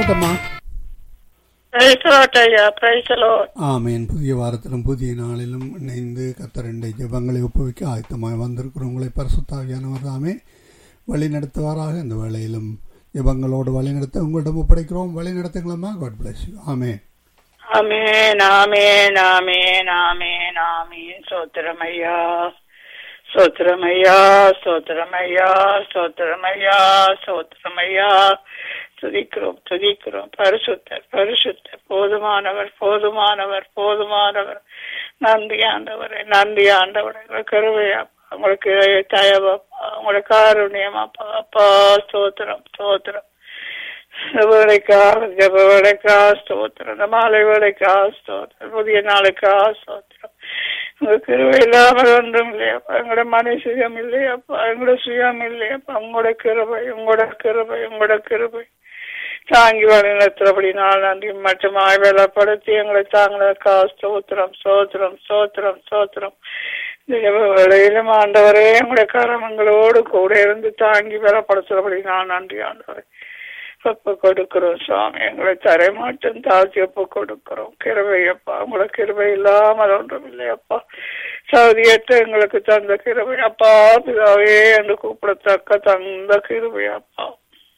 சொல்லட்டம்மா பிரைசலோட்டையா பிரைசலோ ஆமேன் புதிய வாரத்திலும் புதிய நாளிலும் இணைந்து கத்தரண்டை ஜெபங்களை ஒப்புவிக்க ஆயத்தமாய் வந்திருக்கிற உங்களை பரிசுத்தாவியானவர் தாமே வழி நடத்துவாராக இந்த வேளையிலும் ஜெபங்களோடு வழி நடத்த உங்களிடம் ஒப்படைக்கிறோம் வழி நடத்துங்களம்மா காட் பிளஸ் யூ ஆமே ஆமேன் ஆமேன் ஆமேன் ஆமேன் ஆமேன் சோத்திரமையா சோத்திரமையா சோத்திரமையா சோத்திரமையா சோத்திரமையா துதிக்கிறோம் துதிக்கிறோம் பரிசுத்தர் பரிசுத்தர் போதுமானவர் போதுமானவர் போதுமானவர் நன்றி ஆண்டவரே நன்றி ஆண்டவரே கருவையா உங்களுக்கு தயவப்பா உங்களோட காருண்யமாப்பா அப்பா ஸ்தோத்திரம் ஸ்தோத்திரம் வேலைக்கா ஜப வேலைக்கா ஸ்தோத்திரம் இந்த மாலை வேலைக்கா ஸ்தோத்திரம் புதிய நாளுக்கா ஸ்தோத்திரம் உங்க கிருவை இல்லாமல் ஒன்றும் இல்லையாப்பா எங்களோட மனை சுயம் இல்லையாப்பா எங்களோட சுயம் இல்லையாப்பா உங்களோட கிருபை உங்களோட கிருபை உங்களோட கிருபை தாங்கி வழிநடத்துறபடி நாள் நன்றி மட்டுமாய் வேலைப்படுத்தி எங்களை தாங்களக்கா ஸ்தோத்திரம் ஸ்தோத்திரம் ஸ்தோத்திரம் ஸ்தோத்திரம் வேலையிலும் ஆண்டவரே எங்களுடைய கரமங்களோடு கூட இருந்து தாங்கி வேலைப்படுத்துறபடி நான் நன்றி ஆண்டவரே ஒப்பு கொடுக்கிறோம் சுவாமி எங்களை தரை மாட்டும் தாழ்த்தி ஒப்பு கொடுக்கிறோம் கிருபையப்பா உங்களை கிருபை இல்லாமல் ஒன்றும் இல்லையப்பா சௌதியற்ற எங்களுக்கு தந்த கிருபை அப்பா பிதாவே என்று கூப்பிடத்தக்க தந்த கிருபையப்பா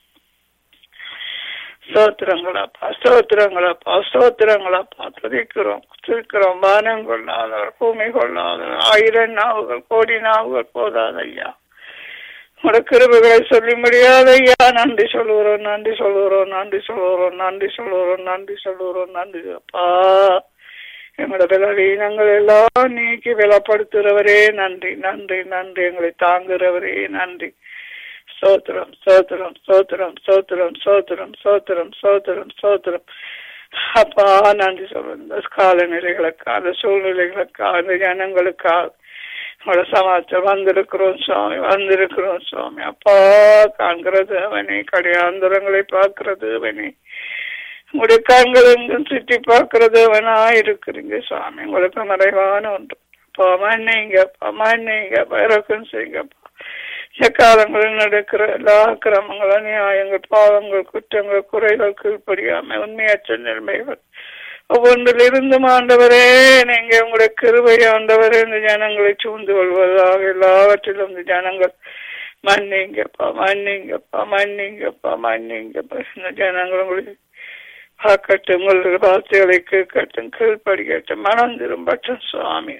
ஸ்தோத்திரங்களப்பா ஸ்தோத்திரங்களப்பா ஸ்தோத்திரங்களப்பா துதிக்கிறோம் துதிக்கிறோம் வானம் கொள்ளாதவர் பூமி கொள்ளாதவர் ஆயிரம் நாவுகள் கோடி நாவுகள் போதாதையா உங்களோட கிருபைகளை சொல்லி முடியாத ஐயா நன்றி சொல்லுகிறோம் நன்றி சொல்லுகிறோம் நன்றி சொல்லுகிறோம் நன்றி சொல்லுகிறோம் நன்றி சொல்லுகிறோம் நன்றி அப்பா எங்களோட பலவீனங்கள் எல்லாம் நீக்கி விலப்படுத்துறவரே நன்றி நன்றி நன்றி எங்களை தாங்குறவரே நன்றி சோத்திரம் சோத்திரம் சோத்திரம் சோத்திரம் சோத்திரம் சோத்திரம் சோத்திரம் சோத்திரம் அப்பா நன்றி சொல்றேன் இந்த காலநிலைகளுக்காக அந்த சூழ்நிலைகளுக்காக அந்த ஜனங்களுக்காக உங்களோட சமாச்சாரம் வந்திருக்கிறோம் சுவாமி வந்திருக்கிறோம் சுவாமி அப்பா காண்கிறது அவனை கடையாந்தரங்களை பார்க்கிறது அவனை உங்களுடைய கண்கள் எங்கும் சுற்றி பார்க்கிறது அவனா இருக்கிறீங்க சுவாமி உங்களுக்கு மறைவான ஒன்று அப்பா மன்னிங்க அப்பா மன்னிங்க இறக்கம் செய்யுங்கப்பா எக்காலங்களில் நடக்கிற எல்லா கிரமங்களும் நியாயங்கள் பாவங்கள் குற்றங்கள் குறைகள் கீழ்ப்படியாம உண்மையற்ற நிலைமைகள் ஒவ்வொன்றிலிருந்து ஆண்டவரே நீங்க உங்களுடைய கிருபை ஆண்டவரே இந்த ஜனங்களை சூழ்ந்து கொள்வதாக எல்லாவற்றிலும் இந்த ஜனங்கள் மன்னிங்கப்பா மன்னிங்கப்பா மன்னிங்கப்பா மன்னிங்கப்பா இந்த ஜனங்கள் உங்களுக்கு பார்க்கட்டும் உங்களுடைய வார்த்தைகளை கேட்கட்டும் கீழ்படிக்கட்டும் மனம் திரும்பட்டும் சுவாமி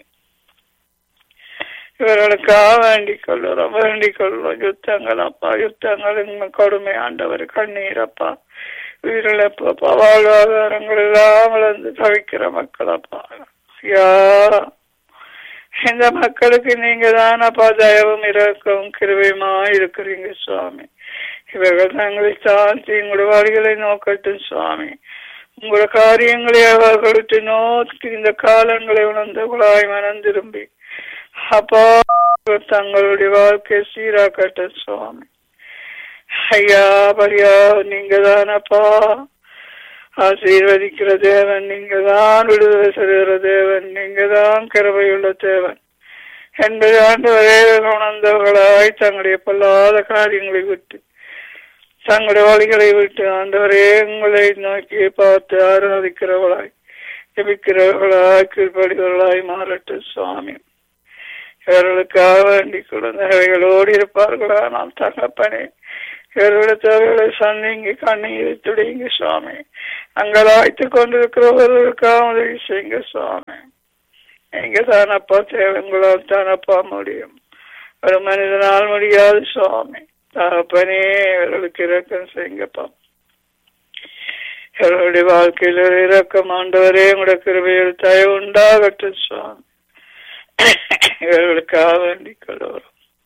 இவர்களுக்காக வேண்டிக் கொள்ளுறோம் வேண்டிக் கொள்ளுறோம் யுத்தங்கள் அப்பா யுத்தங்கள் எங்கள் கொடுமை ஆண்டவர் கண்ணீர் அப்பா உயிரிழப்பா வாழ்வாதாரங்கள் எல்லாம் வளர்ந்து தவிக்கிற மக்கள் அப்பா ஐயா இந்த மக்களுக்கு நீங்க தான் அப்பா தயவும் இறக்கவும் கிருவையுமா இருக்கிறீங்க சுவாமி இவர்கள் தங்களை தாழ்த்தி உங்களுடைய வழிகளை நோக்கட்டும் சுவாமி உங்களோட காரியங்களை அவர்களுக்கு நோக்கி இந்த காலங்களை உணர்ந்தவர்களாய் மனம் திரும்பி அப்பா தங்களுடைய வாழ்க்கை சீராக்கட்டும் சுவாமி ஐயா பரியா நீங்க தானப்பா ஆசீர்வதிக்கிற தேவன் நீங்க தான் விடுதலை செய்கிற தேவன் நீங்க தான் கிருபையுள்ள தேவன் என்பது ஆண்டு வரை உணர்ந்தவர்களாய் தங்களுடைய பொல்லாத காரியங்களை விட்டு தங்களுடைய வழிகளை விட்டு ஆண்டவரே உங்களை நோக்கி பார்த்து ஆராதிக்கிறவர்களாய் ஜபிக்கிறவர்களாய் கீழ்படுகிறவர்களாய் மாறட்டும் சுவாமி இவர்களுக்காக வேண்டிக் குழந்தைகளோடு இருப்பார்களா நாம் தகப்பனே இவர்களுடைய தேவைகளை சந்திங்க கண்ணீரை துடைங்க சுவாமி அங்கலாய்த்து கொண்டிருக்கிறவர்களுக்காக உதவி செய்யுங்க சுவாமி எங்க தானப்பா தேவைங்களால் தானப்பா முடியும் ஒரு மனிதனால் முடியாது சுவாமி தகப்பனே இவர்களுக்கு இறக்கம் செய்யுங்கப்பா இவர்களுடைய வாழ்க்கையில் இறக்கம் ஆண்டவரே உங்களுடைய கிருபையில் தயவு உண்டாகட்டும் சுவாமி இவர்களுக்காக வேண்டிக் கொள்வோம்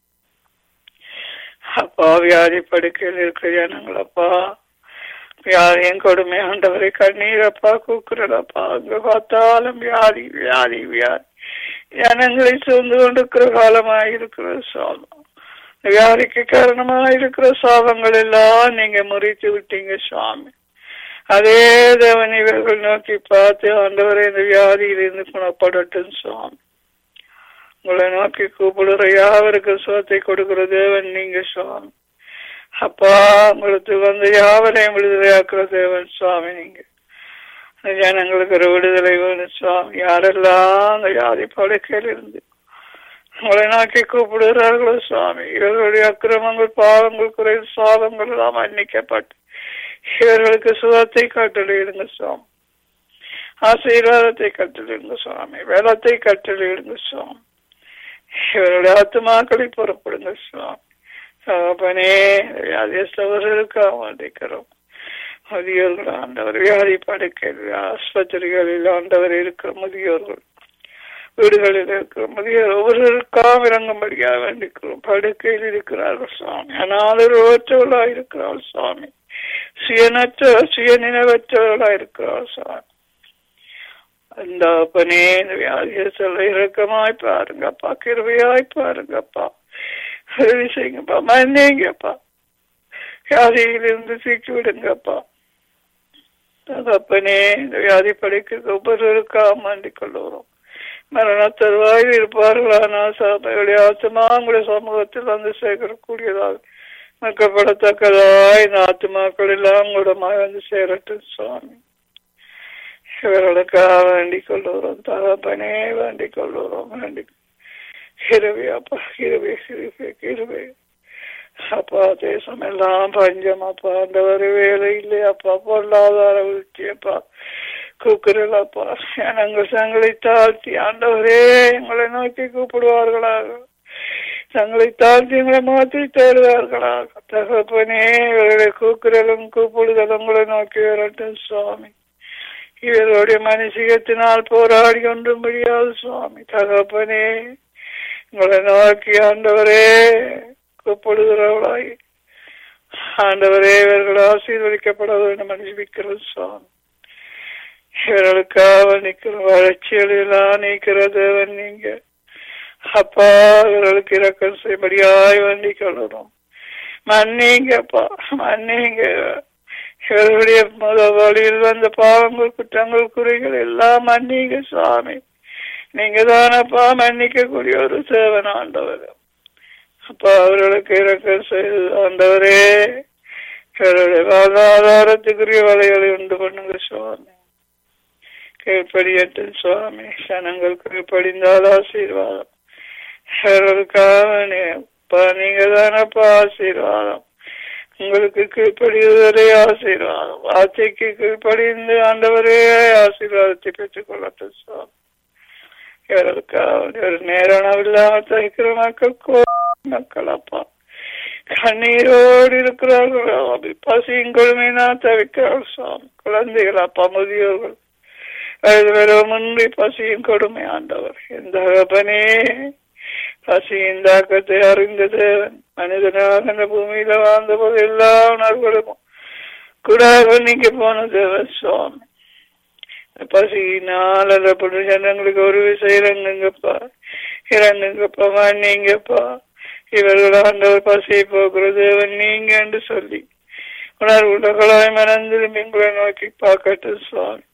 அப்பா வியாதி படுக்கையில் இருக்கிற ஜனங்களப்பா வியாதியும் கொடுமை ஆண்டவரை கண்ணீர் அப்பா கூக்குறடப்பா அங்க பார்த்தாலும் வியாதி வியாதி வியாதி ஜனங்களை சூழ்ந்து கொண்டிருக்கிற காலமாக இருக்கிற சாபம் வியாதிக்கு காரணமாக இருக்கிற சாபங்கள் எல்லாம் நீங்க முறித்து விட்டீங்க சுவாமி அதே தேவன் இவர்கள் நோக்கி பார்த்து ஆண்டவரை இந்த வியாதியிலிருந்து குணப்படட்டும் சுவாமி உங்களை நோக்கி கூப்பிடுற யாவருக்கு சுகத்தை கொடுக்கிற தேவன் நீங்க சுவாமி அப்பா உங்களுக்கு வந்து யாவரையும் விடுதலையாக்குற தேவன் சுவாமி நீங்க அந்த ஜனங்களுக்கு ஒரு விடுதலை வேணும் சுவாமி யாரெல்லாம் அந்த ஜாதி படுக்கையில் இருந்து உங்களை நோக்கி கூப்பிடுகிறார்களோ சுவாமி இவர்களுடைய அக்கிரமங்கள் பாவங்கள் குறை சாபங்கள் எல்லாம் மன்னிக்கப்பட்டு இவர்களுக்கு சுகத்தை கட்டளையிடுங்க சுவாமி ஆசீர்வாதத்தை கட்டளையிடுங்க சுவாமி வேலத்தை கட்டளையிடுங்க சுவாமி இவருடைய ஆத்மாக்களை புறப்படுங்க சுவாமி தகப்பனே வியாதியஸ்தவர்களுக்காக வந்திக்கிறோம் முதியோர்கள் ஆண்டவர் வியாதி படுக்கையில் ஆஸ்பத்திரிகளில் ஆண்டவர் இருக்கிற முதியோர்கள் வீடுகளில் இருக்கிற முதியோர் ஒவ்வொருவருக்காக இறங்கும்படியாக வேண்டிக்கிறோம் படுக்கையில் இருக்கிறார்கள் சுவாமி அனாதரவற்றவர்களாக இருக்கிறாள் சுவாமி சுயநற்ற சுயநினைவற்றவர்களாக இருக்கிறாள் சுவாமி அந்த அப்பனே இந்த வியாதியை சொல்ல இறக்கமாய் பாருங்கப்பா கிருபையாய் பாருங்கப்பா உதவி செய்யுங்கப்பா மன்னிங்கப்பா வியாதியிலிருந்து சீக்கி விடுங்கப்பா தகப்பனே இந்த வியாதி படைக்கு ஒவ்வொருவருக்காக மாண்டிக் கொள்ளுகிறோம் மரண தருவாயில் இருப்பார்களானால் சபையுடைய ஆத்மா உங்களுடைய சமூகத்தில் வந்து சேர்க்கக்கூடியதாக மீட்கப்படத்தக்கதாய் இந்த ஆத்மாக்கள் எல்லாம் உங்களிடமாய் வந்து சேரட்டும் சுவாமி இவர்களுக்காக வேண்டிக் கொள்ளுகிறோம் தகப்பனே வேண்டிக் கொள்ளுகிறோம் வேண்டிக் கிருபி அப்பா கிருபி கிருபி கிருபி அப்பா தேசம் எல்லாம் பஞ்சம் அப்பா அந்த ஒரு வேலை இல்லை அப்பா பொருளாதார வீழ்ச்சி அப்பா கூக்குறலப்பா நாங்கள் தங்களை தாழ்த்தி ஆண்டவரே எங்களை நோக்கி கூப்பிடுவார்களாக தங்களை தாழ்த்தி எங்களை மாற்றி தேடுவார்களாக தகப்பனே இவர்களை கூக்குறலும் கூப்பிடுதலும் உங்களை நோக்கி வரட்டும் சுவாமி இவருடைய மனுஷிகத்தினால் போராடி ஒன்றும் முடியாது சுவாமி தகப்பனே உங்களை நோக்கி ஆண்டவரே கூப்பிடுகிறவளாய் ஆண்டவரே இவர்கள் ஆசீர்வதிக்கப்பட வேண்டும் அனுபவிக்கிறது சுவாமி இவர்களுக்காக நிற்கிற வளர்ச்சிகளெல்லாம் நீக்கிற தேவன் நீங்க அப்பா இவர்களுக்கு இறக்கம் செய்யும்படியாய் வேண்டி கொள்ளணும் மன்னிங்கப்பா மன்னிங்க இவர்களுடைய முத வழியில் வந்த பாவங்கள் குற்றங்கள் குறைகள் எல்லாம் மன்னிங்க சுவாமி நீங்க தானப்பா மன்னிக்கக்கூடிய ஒரு சேவன் ஆண்டவர் அப்பா அவர்களுக்கு இறக்கம் செய்து ஆண்டவரே இவருடைய வாழ்வாதாரத்துக்குரிய வலைகளை உண்டு பண்ணுங்க சுவாமி கீழ்ப்படியட்டும் சுவாமி சனங்கள் கீழ்ப்படிந்தால் ஆசீர்வாதம் இவர்களுக்காக நீங்க தானப்பா ஆசீர்வாதம் உங்களுக்கு கீழ்ப்படிவதே ஆசீர்வாதம் வார்த்தைக்கு கீழ்ப்படிந்து ஆண்டவரே ஆசீர்வாதத்தை பெற்றுக் கொள்ளட்டும் சுவாமி இவர்களுக்காக ஒரு நேரம் இல்லாமல் தவிக்கிற மக்கள் மக்கள் அப்பா கண்ணீரோடு இருக்கிறார்கள் பசியும் கொடுமைனா தவிக்கிறார்கள் சுவாமி குழந்தைகள் அப்பா முதியோர்கள் முன்பி பசியும் கொடுமை ஆண்டவர் இந்த தகப்பனே பசியின் தாக்கத்தை அறிந்த தேவன் மனிதனாக இந்த பூமியில வாழ்ந்த போது எல்லா உணர்வுகளும் கூட நீங்க போன தேவன் சுவாமி பசியினால் அல்லப்பட்ட ஜனங்களுக்கு ஒரு விஷயம் இறங்குங்கப்பா இறங்குங்கப்பா மன்னிங்கப்பா இவர்கள் ஆண்டவர் பசியை போக்குற தேவன் நீங்க என்று சொல்லி உணர்வுகளாய் மனந்திலும் எங்களை நோக்கி பார்க்கட்டும் சுவாமி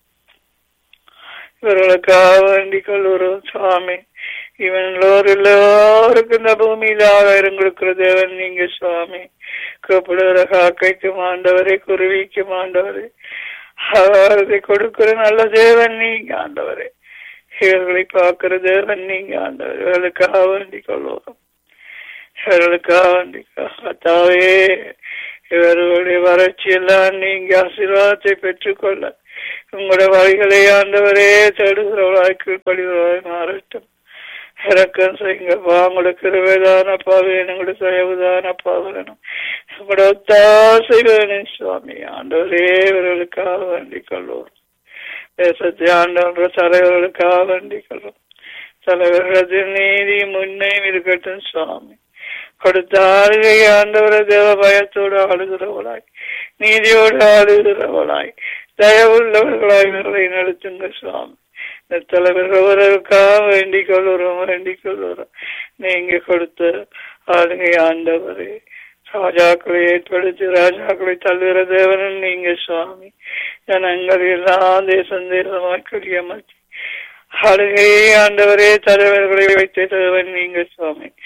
இவர்களுக்காக வேண்டிக் கொள்கிறோம் சுவாமி இவங்களோர் எல்லோருக்கும் இந்த பூமியில ஆகாரம் கொடுக்கிற தேவன் நீங்க சுவாமி கூப்பிடுகிற காக்கைக்கும் ஆண்டவரை குருவிக்கும் ஆண்டவரை ஆகாரத்தை கொடுக்கிற நல்ல தேவன் நீங்க ஆண்டவரே இவர்களை பார்க்கிற தேவன் நீங்க ஆண்டவர் இவர்களுக்காக வேண்டிக் கொள்வோம் இவர்களுக்காக வேண்டி கத்தாவே இவர்களுடைய வறட்சி எல்லாம் நீங்க ஆசீர்வாதத்தை பெற்றுக்கொள்ள உங்களுடைய வழிகளை ஆண்டவரே தேடுகிறவளாய் கீழ்படுகிறவளாய் மாறட்டும் இறக்கம் செய்யுங்கப்பா உங்களுக்கு இருவேதானப்பா வேணும் உங்களுக்கு தயவுதானப்பா வேணும் உங்களோட ஒத்தாசை வேணும் சுவாமி ஆண்டவரே இவர்களுக்காக வேண்டிக் கொள்வோம் தேசத்தை ஆண்டவன்ற தலைவர்களுக்காக வேண்டிக் கொள்வோம் தலைவர்களது நீதி முன்னையும் இருக்கட்டும் சுவாமி கொடுத்த ஆளுகை ஆண்டவர தேவ பயத்தோடு ஆளுகிறவளாய் நீதியோடு ஆளுகிறவளாய் தயவுள்ளவர்களாய் இவர்களை நடத்துங்க சுவாமி இந்த தலைவர்கள் ஒருவருக்காக வேண்டிக் கொள்ளுறோம் வேண்டிக் கொள்ளுறோம் நீங்க கொடுத்த ஆளுகை ஆண்டவரே ராஜாக்களை ஏற்படுத்தி ராஜாக்களை தள்ளுகிற தேவனும் நீங்க சுவாமி ஜனங்கள் எல்லாம் தேசம் தேசமாக்கி அமர்த்தி ஆளுகையை ஆண்டவரே தலைவர்களை வைத்த தேவன் நீங்க சுவாமி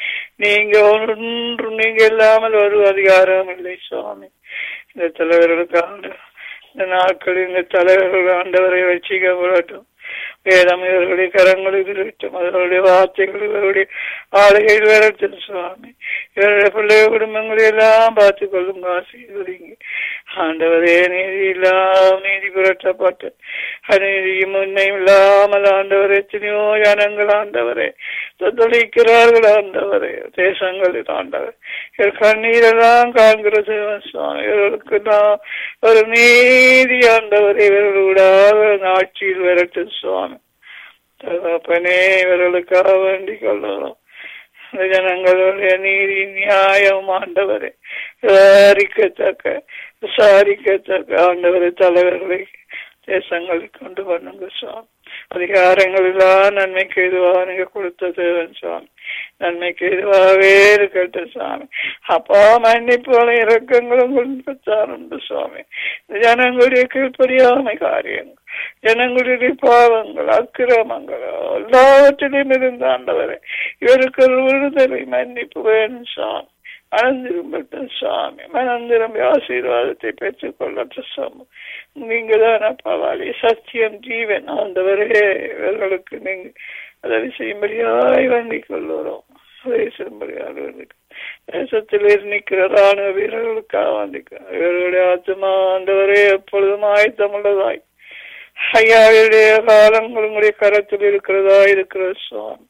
நீங்க ஒன்று நீங்க இல்லாமல் ஒரு அதிகாரம் இல்லை சுவாமி இந்த தலைவர்களுக்காக இந்த நாட்களில் இந்த தலைவர்கள் ஆண்டவரை வச்சிக்கப்படட்டும் வேதம் இவர்களுடைய கரங்களில் இருக்கட்டும் அவர்களுடைய வார்த்தைகள் இவருடைய ஆளுகையில் வரட்டும் சுவாமி இவருடைய பிள்ளைய குடும்பங்களை எல்லாம் பார்த்து கொள்ளுங்க ஆசீர்வதிங்க ஆண்டவரே நீதி இல்லாம நீதி புரட்டப்பட்டு அநீதியும் உண்மையும் இல்லாமல் ஆண்டவர் எத்தனையோ ஜனங்கள் ஆண்டவரே தொழிக்கிறார்கள் ஆண்டவரே தேசங்களில் ஆண்டவர் இவர் கண்ணீரெல்லாம் காண்கிற தேவன் சுவாமி இவர்களுக்கு நான் ஒரு நீதி ஆண்டவர் இவர்களுடாக ஆட்சியில் வரட்டும் சுவாமி தகப்பனே இவர்களுக்காக வேண்டிக் கொள்ளுறோம் இந்த ஜனங்களுடைய நீதி நியாயம் ஆண்டவரை விசாரிக்கத்தக்க விசாரிக்கத்தக்க ஆண்டவரை தலைவர்களை தேசங்களுக்கு கொண்டு பண்ணுங்க சுவாமி அதிகாரங்கள் எல்லாம் நன்மைக்கு எதுவாக நீங்க கொடுத்த தேவன் சுவாமி நன்மைக்கு எதுவாகவே இருக்கட்டும் சுவாமி அப்பா மன்னிப்புகளும் இறக்கங்களும் கொடுத்தாருண்டு சுவாமி இந்த ஜனங்களுடைய கீழ்ப்படியாமை காரியங்கள் ஜனங்களுடைய பாவங்கள் அக்கிரமங்கள் எல்லாவற்றிலும் இருந்து ஆண்டவரை இவருக்கு ஒரு விடுதலை மன்னிப்பு வேணும் சுவாமி மனந்திரும்பட்டும் சுவாமி மனந்திரும்பி ஆசீர்வாதத்தை பெற்றுக் கொள்ளட்டும் சுவாமி நீங்க தான் அப்பாவாளி சத்தியம் ஜீவன் ஆண்டவரே இவர்களுக்கு நீங்க உதவி செய்யும்படியாய் வேண்டிக் கொள்ளுறோம் உதவி செய்யும்படியாக வேண்டிக் தேசத்தில் நிற்கிற ராணுவ வீரர்களுக்காக வேண்டிக்கிறோம் இவர்களுடைய ஆத்மா ஆண்டவரே எப்பொழுதும் ஆயத்தமுள்ளதாய் ஐயாவுடைய காலங்கள் உங்களுடைய கரத்தில் இருக்கிறதா இருக்கிற சுவாமி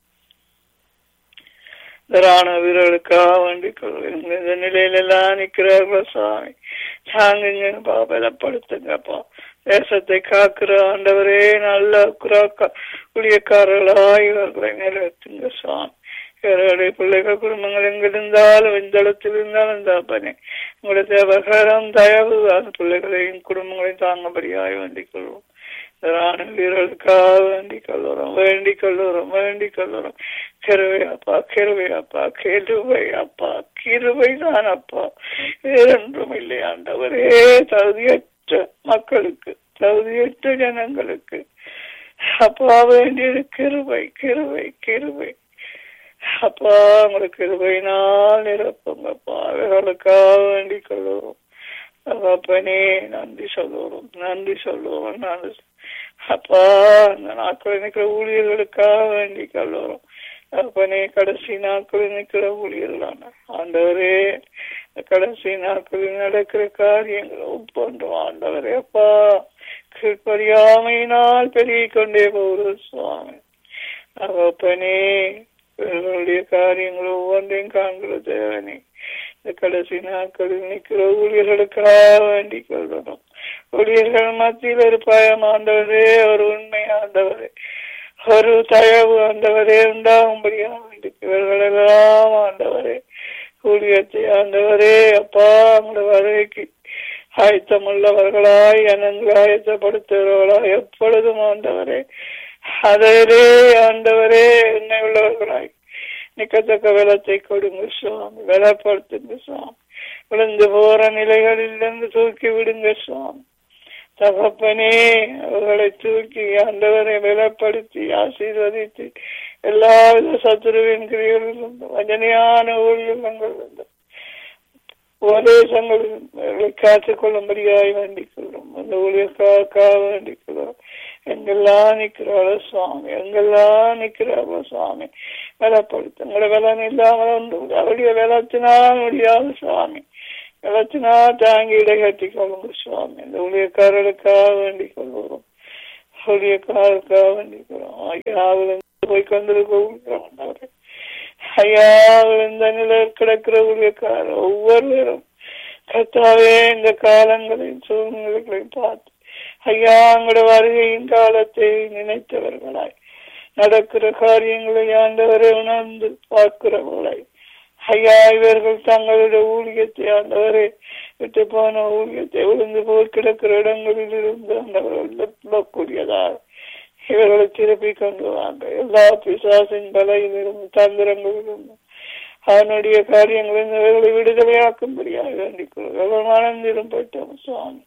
இந்த ராணுவ வீரர்களுக்காக வேண்டிக் கொள்வேன் இந்த நிலையில எல்லாம் நிக்கிறார்கள் சுவாமி தாங்குங்கப்பா பலப்படுத்துங்கப்பா தேசத்தை காக்குற ஆண்டவரே நல்ல ஊழியக்காரர்களா இவர்களை நிலைத்துங்க சுவாமி இவர்களுடைய பிள்ளைகள் குடும்பங்கள் எங்க இருந்தாலும் எந்த இடத்தில் இருந்தாலும் தாப்பனே உங்களுடைய தேவகரம் தயவு அந்த பிள்ளைகளையும் குடும்பங்களையும் தாங்கபடியாக வேண்டிக் கொள்வோம் ராணுவ வீரர்களுக்காக வேண்டிக் கொள்ளுறோம் வேண்டிக் கொள்ளுறோம் வேண்டிக் கொள்ளுறோம் கிருவை அப்பா கிருவை அப்பா கிருவை அப்பா கிருவை தான் அப்பா வேறொன்றும் இல்லை ஆண்டவரே தகுதியற்ற மக்களுக்கு தகுதியற்ற ஜனங்களுக்கு அப்பா வேண்டியது கிருவை கிருவை கிருவை அப்பா உங்களுக்கு கிருபையினால் நிரப்புங்கப்பா அவர்களுக்காக வேண்டிக் கொள்ளுவோம் அப்பனே நன்றி சொல்லுவோம் நன்றி சொல்லுவோம் நன்றி அப்பா அந்த நாட்கள் நிற்கிற ஊழியர்களுக்காக வேண்டிக் கொள்ளுவோம் அப்பனே கடைசி நாட்களில் நிற்கிற ஊழியர்களான ஆண்டவரே கடைசி நாட்களில் நடக்கிற காரியங்கள் ஒவ்வொன்றும் ஆண்டவரே அப்பா கீழ்ப்படியாமையினால் பெருகிக் கொண்டே போகிறது சுவாமி அப்பனே இவர்களுடைய காரியங்கள் ஒவ்வொன்றையும் காண்கிற தேவனே இந்த கடைசி நாட்களில் நிற்கிற ஊழியர்களுக்காக வேண்டிக் கொள்ளணும் ஊழியர்கள் மத்தியில் ஒரு பயம் ஆண்டவரே ஒரு உண்மை ஆண்டவரே ஒரு தயவு ஆண்டவரே உண்டாகும்படியாக வேண்டிக் இவர்களெல்லாம் ஆண்டவரே ஊழியத்தை ஆண்டவரே அப்பா உங்களோட வருகைக்கு ஆயத்தமுள்ளவர்களாய் அனங்களை ஆயத்தப்படுத்துகிறவர்களாய் எப்பொழுதும் ஆண்டவரே அதிலே ஆண்டவரே என்னை உள்ளவர்களாய் நிக்கத்தக்க வெலத்தை கொடுங்க சுவாமி வெலப்படுத்துங்க சுவாமி விழுந்து போற நிலைகளிலிருந்து தூக்கி விடுங்க சுவாமி தகப்பனே அவர்களை தூக்கி ஆண்டவரை வெலப்படுத்தி ஆசீர்வதித்து எல்லாவித சத்துருவின் கிரிகளிலிருந்தும் வஞ்சனையான ஊழியங்களிலிருந்தும் உபதேசங்களில் காத்துக் கொள்ளும்படியாய் வேண்டிக் கொள்ளும் அந்த ஊழியக்காக வேண்டிக் கொள்ளும் எங்கெல்லாம் நிக்கிறாளோ சுவாமி எங்கெல்லாம் நிக்கிறாளோ சுவாமி வெலப்படுத்த உங்களோட வெலம் இல்லாமல் வந்து அவருடைய வெலத்தினால் முடியாது சுவாமி வெலத்தினா தாங்கி இடைகட்டி கொள்ளுங்க சுவாமி இந்த ஊழியக்காரர்களுக்காக வேண்டிக் கொள்வோம் ஊழியக்காரருக்காக வேண்டிக் கொள்வோம் ஐயாவில் போய் கொண்டிருக்க ஐயா இந்த நிலையில் கிடக்கிற ஊழியக்காரர் ஒவ்வொருவரும் கத்தாவே இந்த காலங்களின் சூழ்நிலைகளை பார்த்து ஐயா உங்களோட வருகையின் காலத்தை நினைத்தவர்களாய் நடக்கிற காரியங்களை ஆண்டவரை உணர்ந்து பார்க்கிறவர்களாய் ஐயா இவர்கள் தங்களுடைய ஊழியத்தை ஆண்டவரை விட்டு போன ஊழியத்தை விழுந்து போய் கிடக்கிற இடங்களில் இருந்து ஆண்டவர்கள் கூடியதாக இவர்களை திருப்பி கொண்டு வாங்க எல்லா பிசாசின் பலையிலிருந்து தந்திரங்களிலிருந்து அவனுடைய காரியங்களில் இவர்களை விடுதலையாக்கும்படியாக வேண்டிக் கொள்கிறோம் மனம் திரும்பட்டும் சுவாமி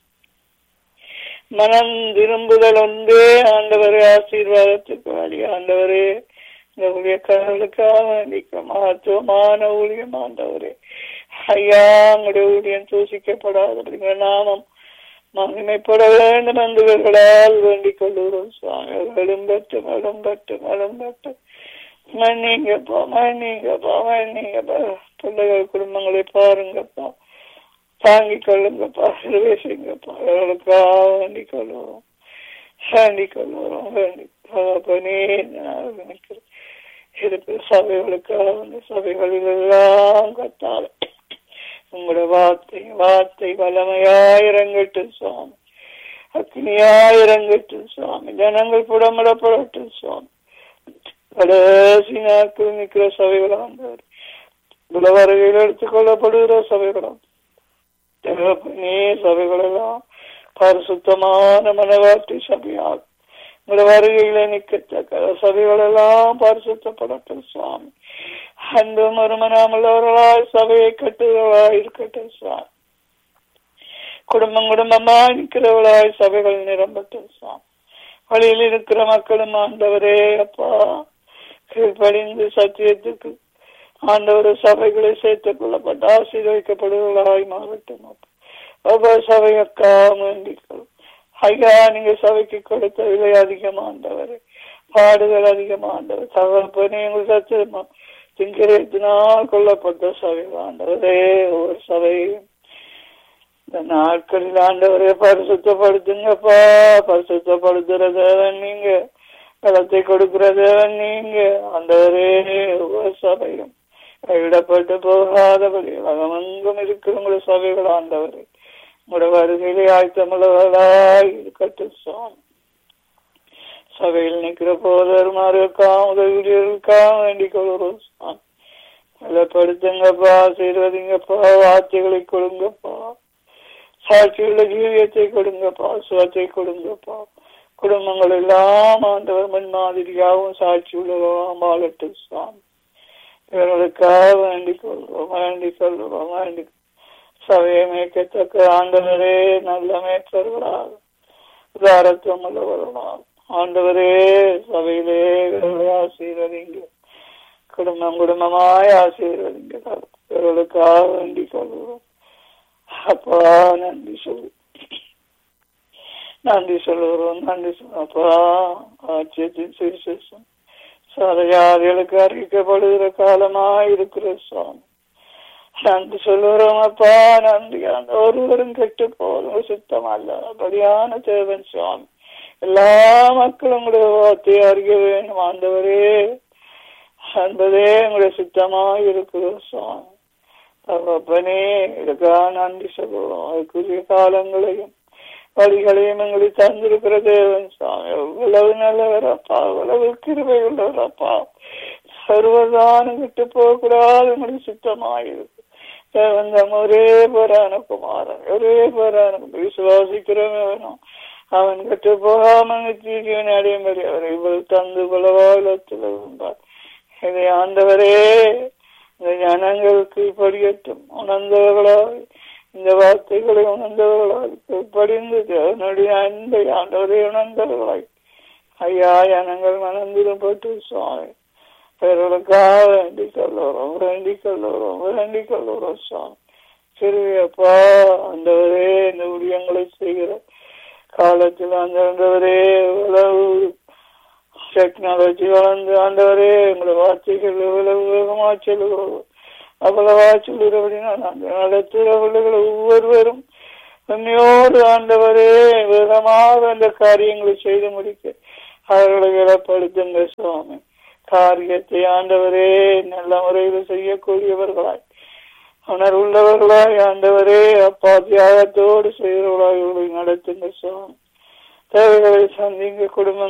மனம் திரும்புதல் ஒன்றே ஆண்டவரே ஆசீர்வாதத்துக்கு வழி ஆண்டவரே இந்த ஊழியக்காரர்களுக்காக வேண்டிக்க மகத்துவமான ஊழியம் ஆண்டவரே ஐயா உங்களுடைய ஊழியம் தூசிக்கப்படாதபடிங்கிற நாமம் மகிமைப்பட வேண்டும் என்று இவர்களால் வேண்டிக் கொள்ளுகிறோம் சுவாமி எழும்பட்டும் எழும்பட்டும் எழும்பட்டும் மன்னிங்கப்பா மன்னிங்கப்பா மன்னிங்கப்பா பிள்ளைகள் குடும்பங்களை பாருங்கப்பா தாங்கிக் கொள்ளுங்கப்பா சிறுவை செய்யுங்கப்பா அவர்களுக்காக வேண்டிக் கொள்ளுவோம் வேண்டிக் கொள்ளுவோம் வேண்டி தகப்பனே நான் நினைக்கிறேன் இருக்கிற சபைகளுக்காக வந்து சபைகளில் எல்லாம் கத்தால உங்களோட வார்த்தை வார்த்தை வல்லமையாயிரங்கட்டும் சுவாமி அக்னியாயிரங்கட்டும் சுவாமி ஜனங்கள் புடமிடப்படட்டும் சுவாமி கடைசி நாட்கள் நிற்கிற சபைகளை வந்தவர் உலவரையில் எடுத்துக் கொள்ளப்படுகிற சபைகளும் தகப்பனே சபைகளெல்லாம் பரிசுத்தமான மனவாட்டி சபையாகும் உங்களோட வருகையில நிற்கத்தக்க சபைகளெல்லாம் பரிசுத்தப்படட்டும் சுவாமி அன்பு மறுமணாமல்லவர்களாய் சபையை கட்டுகிறவர்களாய் இருக்கட்டும் சுவாமி குடும்பம் குடும்பமா நிற்கிறவர்களாய் சபைகள் நிரம்பட்டும் சுவாமி வழியில் இருக்கிற மக்களும் ஆண்டவரே அப்பா கீழ்ப்படிந்து சத்தியத்துக்கு ஆண்டவர் சபைகளை சேர்த்துக் கொள்ளப்பட்டு ஆசீர்வதிக்கப்படுவர்களாய் மாறட்டும் ஒவ்வொரு சபையக்கா வேண்டிக்கொள்ளும் ஐயா நீங்க சபைக்கு கொடுத்த விலை அதிகமாண்டவர் பாடுகள் அதிகமாண்டவர் தகப்பனே எங்கள் சத்தியமா திங்கிரத்தினால் கொல்லப்பட்ட சபை ஆண்டவரே ஒரு சபையும் இந்த நாட்களில் ஆண்டவரே பரிசுத்தப்படுத்துங்கப்பா பரிசுத்தப்படுத்துற தேவன் நீங்க பலத்தை கொடுக்கிற தேவன் நீங்க ஆண்டவரே ஒவ்வொரு சபையும் கைவிடப்பட்டு போகாதபடி உலகமெங்கும் இருக்கிற உங்களுடைய சபைகள் ஆண்டவரே உங்களோட வருகையிலே ஆயத்தமுள்ளவர்களாய் இருக்கட்டும் சுவாமி சபையில் நிற்கிற போதருமாருக்கா உதவிகளுக்கா வேண்டிக் கொள்கிறோம் சுவாமி பலப்படுத்துங்கப்பா ஆசீர்வதிங்கப்பா வார்த்தைகளை கொடுங்கப்பா சாட்சியுள்ள ஜீவியத்தை கொடுங்கப்பா சுவத்தை கொடுங்கப்பா குடும்பங்கள் எல்லாம் ஆண்டவர் முன் மாதிரியாகவும் சாட்சி உள்ளதாகவும் வாழட்டும் சுவாமி இவர்களுக்காக வேண்டிக் கொள்கிறோம் வேண்டிக் கொள்கிறோம் வேண்டி சபையை மேய்க்கத்தக்க ஆண்டவரே நல்ல மேய்ப்பர்களாக உதாரத்துவம் உள்ளவர்களாக ஆண்டவரே சபையிலே ஆசீர்வதிங்க குடும்பம் குடும்பமாய் ஆசீர்வதிங்க இவர்களுக்காக வேண்டிக் கொள்கிறோம் அப்பா நன்றி சொல்லு நன்றி சொல்லுகிறோம் நன்றி அப்பா ஆட்சியத்தின் சுவிசேஷம் சரையாதிகளுக்கு அறிவிக்கப்படுகிற காலமா இருக்கிற சுவாமி நன்றி சொல்லுகிறோம் அப்பா நன்றி அந்த ஒருவரும் கெட்டு போதும் சுத்தம் அல்ல அப்படியான தேவன் சுவாமி எல்லா மக்களும் உங்களுடைய வார்த்தையை அறிய வேண்டும் ஆண்டவரே என்பதே உங்களுடைய சுத்தமா இருக்கிற சுவாமி தகப்பனே இதுக்காக நன்றி சொல்லுவோம் அதுக்குரிய காலங்களையும் வழிகளையும் எங்களுக்கு தந்திருக்கிற தேவன் சுவாமி எவ்வளவு நல்லவரப்பா எவ்வளவு கிருபை உள்ளவரப்பா சர்வதானம் விட்டு போகக்கூடாது உங்களுக்கு சுத்தமாயிருக்கு தேவன் தம் ஒரே பேரான குமாரன் ஒரே பேரான விசுவாசிக்கிறவன் வேணும் அவன் கட்டு போகாமல் நிச்சயம் அடையும்படி அவர் இவ்வளவு தந்து பலவாயிலத்தில் இருந்தார் இதை ஆண்டவரே இந்த ஜனங்களுக்கு படியட்டும் உணர்ந்தவர்களாய் இந்த வார்த்தைகளை உணர்ந்தவர்களாய் படிந்து தேவனுடைய அன்பை ஆண்டவரை உணர்ந்தவர்களாய் ஐயா ஜனங்கள் மனந்திருப்பட்டு சுவாமி பிறர்களுக்காக வேண்டி கொள்ளுறோம் வேண்டி கொள்ளுறோம் வேண்டி கொள்ளுறோம் சுவாமி சிறுவியப்பா ஆண்டவரே இந்த ஊழியங்களை செய்கிற காலத்தில் ஆண்டவரே எவ்வளவு டெக்னாலஜி வளர்ந்து ஆண்டவரே உங்களை வார்த்தைகள் எவ்வளவு வேகமா சொல்லுகிறோம் அவ்வளவா சொல்லுகிறபடினா நாங்கள் நடத்துகிற பிள்ளைகள் ஒவ்வொருவரும் உண்மையோடு ஆண்டவரே வேகமாக அந்த காரியங்களை செய்து முடிக்க அவர்களை விலப்படுத்துங்க சுவாமி காரியத்தை ஆண்டவரே நல்ல முறையில் செய்யக்கூடியவர்களாய் உணர்வுள்ளவர்களாய் ஆண்டவரே அப்பா தியாகத்தோடு செய்கிறவர்களாய் இவர்களை நடத்துங்க சுவாமி தேவைகளை சந்திங்க குடும்பம்